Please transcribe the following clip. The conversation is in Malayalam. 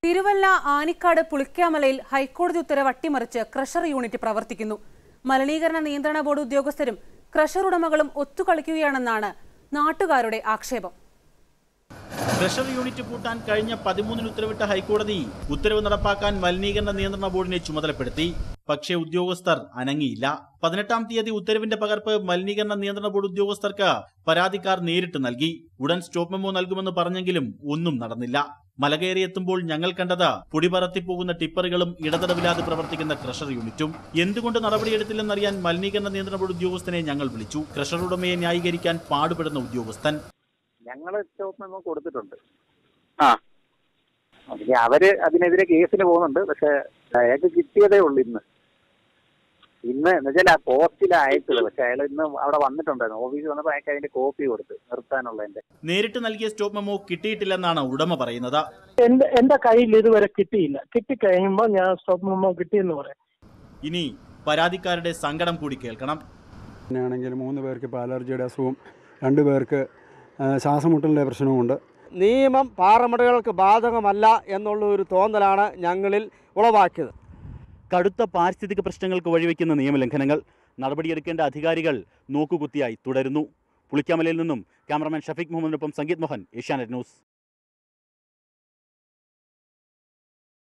തിരുവല്ല ആനിക്കാട് പുളിക്കാമലയിൽ ഹൈക്കോടതി ഉത്തരവ് അട്ടിമറിച്ച് ക്രഷർ യൂണിറ്റ് പ്രവർത്തിക്കുന്നു മലിനീകരണ നിയന്ത്രണ ബോർഡ് ഉദ്യോഗസ്ഥരും ക്രഷർ ഉടമകളും ഒത്തുകളിക്കുകയാണെന്നാണ് നാട്ടുകാരുടെ ആക്ഷേപം ക്രഷർ യൂണിറ്റ് പൂട്ടാൻ കഴിഞ്ഞ പതിമൂന്നിന് ഉത്തരവിട്ട ഹൈക്കോടതി ഉത്തരവ് നടപ്പാക്കാൻ മലിനീകരണ നിയന്ത്രണ ബോർഡിനെ ചുമതലപ്പെടുത്തി പക്ഷേ ഉദ്യോഗസ്ഥർ അനങ്ങിയില്ല പതിനെട്ടാം തീയതി ഉത്തരവിന്റെ പകർപ്പ് മലിനീകരണ നിയന്ത്രണ ബോർഡ് ഉദ്യോഗസ്ഥർക്ക് പരാതിക്കാർ നേരിട്ട് നൽകി ഉടൻ സ്റ്റോപ്പ് മെമ്മോ നൽകുമെന്ന് പറഞ്ഞെങ്കിലും ഒന്നും നടന്നില്ല മല കയറിയെത്തുമ്പോൾ ഞങ്ങൾ കണ്ടത് പൊടി പറത്തിപ്പോകുന്ന ടിപ്പറുകളും ഇടതടവില്ലാതെ പ്രവർത്തിക്കുന്ന ക്രഷർ യൂണിറ്റും എന്തുകൊണ്ട് നടപടിയെടുത്തില്ലെന്നറിയാൻ മലിനീകരണ നിയന്ത്രണ ബോർഡ് ഉദ്യോഗസ്ഥനെ ഞങ്ങൾ വിളിച്ചു ക്രഷർ ഉടമയെ ന്യായീകരിക്കാൻ പാടുപെടുന്ന ഉദ്യോഗസ്ഥൻ ഞങ്ങൾ സ്റ്റോപ്പ് മെമ്മോ കൊടുത്തിട്ടുണ്ട് ആ അതിന് അവര് അതിനെതിരെ കേസിന് പോകുന്നുണ്ട് പക്ഷെ അയാൾക്ക് കിട്ടിയതേ ഉള്ളൂ ഇന്ന് ഇന്ന് എന്നുവെച്ചാൽ ആ പോസ്റ്റിൽ അയച്ചത് പക്ഷെ അയാൾ ഇന്ന് അവിടെ വന്നിട്ടുണ്ടായിരുന്നു ഓഫീസിൽ വന്നപ്പോൾ അയാൾക്ക് അതിന്റെ കോപ്പി കൊടുത്ത് നിർത്താനുള്ളതിന്റെ നേരിട്ട് നൽകിയ സ്റ്റോപ്പ് മെമ്മോ കിട്ടിയിട്ടില്ലെന്നാണ് ഉടമ പറയുന്നത് എന്റെ എന്റെ കയ്യിൽ ഇതുവരെ കിട്ടിയില്ല കിട്ടിക്കഴിയുമ്പോൾ ഞാൻ സ്റ്റോപ്പ് മെമ്മോ കിട്ടിയെന്ന് പറയാം ഇനി പരാതിക്കാരുടെ സങ്കടം കൂടി കേൾക്കണം പിന്നെയാണെങ്കിൽ മൂന്ന് പേർക്ക് ഇപ്പോൾ അലർജിയുടെ അസുഖവും രണ്ട് പേർക്ക് ആ, ശ്വാസമുട്ടലിൻ്റെ പ്രശ്നവുമുണ്ട് നിയമം പാറമടകൾക്ക് ബാധകമല്ല എന്നുള്ള ഒരു തോന്നലാണ് ഞങ്ങളിൽ ഉളവാക്കിയത് കടുത്ത പാരിസ്ഥിതിക പ്രശ്നങ്ങൾക്ക് വഴിവെക്കുന്ന നിയമലംഘനങ്ങൾ നടപടിയെടുക്കേണ്ട അധികാരികൾ നോക്കുകുത്തിയായി തുടരുന്നു പുളിക്കാമലയിൽ നിന്നും ക്യാമറമാൻ ഷഫീഖ് മുഹമ്മദിനൊപ്പം സംഗീത് മോഹൻ ഏഷ്യാനെറ്റ് ന്യൂസ്